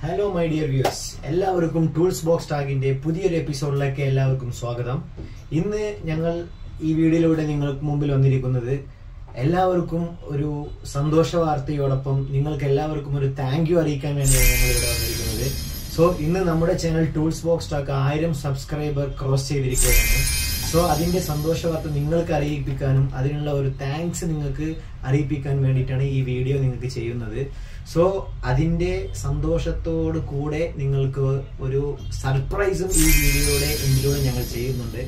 hello my dear views എല്ലാവർക്കും tools box ടാഗിന്റെ പുതിയൊരു എപ്പിസോഡിലേക്ക് എല്ലാവർക്കും സ്വാഗതം ഇന്ന് ഞങ്ങൾ ഈ വീഡിയോയിലൂടെ നിങ്ങൾക്ക് മുമ്പിൽ വന്നിരിക്കുന്നത് എല്ലാവർക്കും ഒരു സന്തോഷ വാർത്തയോടൊപ്പം നിങ്ങൾക്ക് എല്ലാവർക്കും ഒരു താങ്ക് യു അറിയിക്കാൻ വേണ്ടിയാണ് ഞങ്ങൾ ഇവിടെ വന്നിരിക്കുന്നത് സോ ഇന്ന് നമ്മുടെ ചാനൽ ടൂൾസ് ബോക്സ് ടാക്ക് ആയിരം സബ്സ്ക്രൈബർ ക്രോസ് ചെയ്തിരിക്കുകയാണ് സോ അതിന്റെ സന്തോഷ വാർത്ത നിങ്ങൾക്ക് അറിയിപ്പിക്കാനും അതിനുള്ള ഒരു താങ്ക്സ് നിങ്ങൾക്ക് അറിയിപ്പിക്കാൻ വേണ്ടിയിട്ടാണ് ഈ വീഡിയോ നിങ്ങൾക്ക് ചെയ്യുന്നത് സോ അതിന്റെ സന്തോഷത്തോട് കൂടെ നിങ്ങൾക്ക് ഒരു സർപ്രൈസും ഈ വീഡിയോയുടെ എൻഡിലൂടെ ഞങ്ങൾ ചെയ്യുന്നുണ്ട്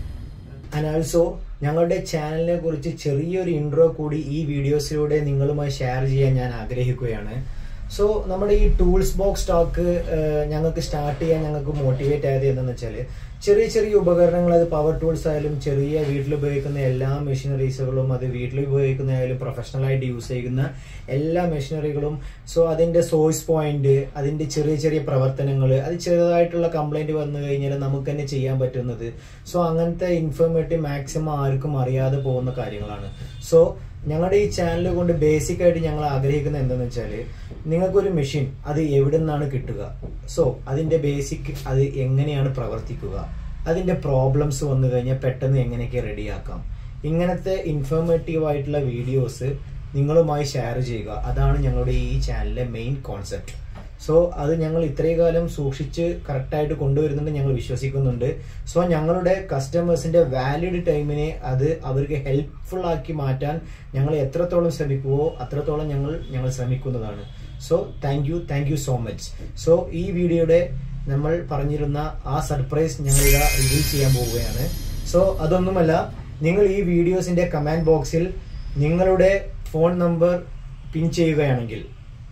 ആൻഡ് ആൾസോ ഞങ്ങളുടെ ചാനലിനെ കുറിച്ച് ചെറിയൊരു ഇൻട്രോ കൂടി ഈ വീഡിയോസിലൂടെ നിങ്ങളുമായി ഷെയർ ചെയ്യാൻ ഞാൻ ആഗ്രഹിക്കുകയാണ് സോ നമ്മുടെ ഈ ടൂൾസ് ബോക്സ് സ്റ്റോക്ക് ഞങ്ങൾക്ക് സ്റ്റാർട്ട് ചെയ്യാൻ ഞങ്ങൾക്ക് മോട്ടിവേറ്റ് ആയത് എന്താണെന്ന് വെച്ചാൽ ചെറിയ ചെറിയ ഉപകരണങ്ങൾ അത് പവർ ടൂൾസ് ആയാലും ചെറിയ വീട്ടിൽ ഉപയോഗിക്കുന്ന എല്ലാ മെഷീനറീസുകളും അത് വീട്ടിൽ ഉപയോഗിക്കുന്ന ആയാലും പ്രൊഫഷണൽ ആയിട്ട് യൂസ് ചെയ്യുന്ന എല്ലാ മെഷീനറികളും സോ അതിന്റെ സോഴ്സ് പോയിന്റ് അതിന്റെ ചെറിയ ചെറിയ പ്രവർത്തനങ്ങൾ അത് ചെറുതായിട്ടുള്ള കംപ്ലൈന്റ് വന്നു കഴിഞ്ഞാൽ നമുക്ക് തന്നെ ചെയ്യാൻ പറ്റുന്നത് സോ അങ്ങനത്തെ ഇൻഫോർമേറ്റീവ് മാക്സിമം ആർക്കും അറിയാതെ പോകുന്ന കാര്യങ്ങളാണ് സോ ഞങ്ങളുടെ ഈ ചാനൽ കൊണ്ട് ബേസിക് ആയിട്ട് ഞങ്ങൾ ആഗ്രഹിക്കുന്നത് എന്താണെന്ന് വെച്ചാൽ നിങ്ങൾക്കൊരു മെഷീൻ അത് എവിടെ നിന്നാണ് കിട്ടുക സോ അതിന്റെ ബേസിക് അത് എങ്ങനെയാണ് പ്രവർത്തിക്കുക അതിന്റെ പ്രോബ്ലംസ് വന്നു കഴിഞ്ഞാൽ പെട്ടെന്ന് എങ്ങനെയൊക്കെ റെഡിയാക്കാം ഇങ്ങനത്തെ ഇൻഫോർമേറ്റീവ് ആയിട്ടുള്ള വീഡിയോസ് നിങ്ങളുമായി ഷെയർ ചെയ്യുക അതാണ് ഞങ്ങളുടെ ഈ ചാനലിലെ മെയിൻ കോൺസെപ്റ്റ് സോ അത് ഞങ്ങൾ ഇത്രയും കാലം സൂക്ഷിച്ച് കറക്റ്റായിട്ട് കൊണ്ടുവരുന്നുണ്ട് ഞങ്ങൾ വിശ്വസിക്കുന്നുണ്ട് സോ ഞങ്ങളുടെ കസ്റ്റമേഴ്സിന്റെ വാലിഡ് ടൈമിനെ അത് അവർക്ക് ഹെൽപ്ഫുൾ ആക്കി മാറ്റാൻ ഞങ്ങൾ എത്രത്തോളം ശ്രമിക്കുവോ അത്രത്തോളം ഞങ്ങൾ ഞങ്ങൾ ശ്രമിക്കുന്നതാണ് so thank you thank you so much so ഈ വീഡിയോയുടെ നമ്മൾ പറഞ്ഞിരുന്ന ആ സർപ്രൈസ് ഞങ്ങൾ ഇതാ റിവീൽ ചെയ്യാൻ പോവുകയാണ് സോ അതൊന്നുമല്ല നിങ്ങൾ ഈ വീഡിയോസിന്റെ കമന്റ് ബോക്സിൽ നിങ്ങളുടെ ഫോൺ നമ്പർ പിൻ ചെയ്യുകയാണെങ്കിൽ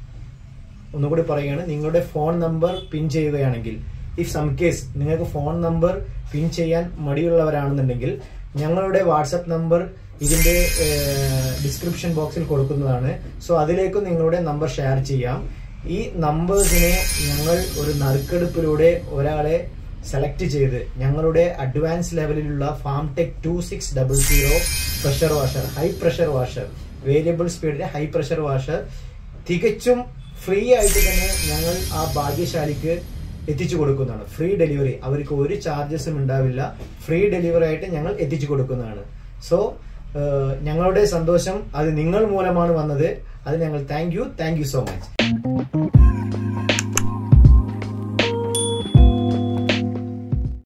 ഒന്നുകൂടി പറയുകയാണ് നിങ്ങളുടെ ഫോൺ നമ്പർ പിൻ ചെയ്യുകയാണെങ്കിൽ ഇഫ് സം കേസ് നിങ്ങൾക്ക് ഫോൺ നമ്പർ പിൻ ചെയ്യാൻ മടിയുള്ളവരാണെന്നുണ്ടെങ്കിൽ ഞങ്ങളുടെ വാട്സപ്പ് നമ്പർ ഇതിന്റെ ഡിസ്ക്രിപ്ഷൻ ബോക്സിൽ കൊടുക്കുന്നതാണ് സോ അതിലേക്കും നിങ്ങളുടെ നമ്പർ ഷെയർ ചെയ്യാം ഈ നമ്പേഴ്സിനെ ഞങ്ങൾ ഒരു നറുക്കെടുപ്പിലൂടെ ഒരാളെ സെലക്ട് ചെയ്ത് ഞങ്ങളുടെ അഡ്വാൻസ് ലെവലിലുള്ള farm tech two six double zero pressure washer high pressure washer variable സ്പീഡിലെ ഹൈ പ്രഷർ വാഷർ തികച്ചും ഫ്രീ ആയിട്ട് തന്നെ ഞങ്ങൾ ആ ഭാഗ്യശാലിക്ക് എത്തിച്ചു കൊടുക്കുന്നതാണ് ഫ്രീ ഡെലിവറി അവർക്ക് ഒരു ചാർജസും ഉണ്ടാവില്ല ഫ്രീ ഡെലിവറി ആയിട്ട് ഞങ്ങൾ എത്തിച്ചു കൊടുക്കുന്നതാണ് സോ ഞങ്ങളുടെ സന്തോഷം അത് നിങ്ങൾ മൂലമാണ് വന്നത് അത് ഞങ്ങൾ thank you thank you so much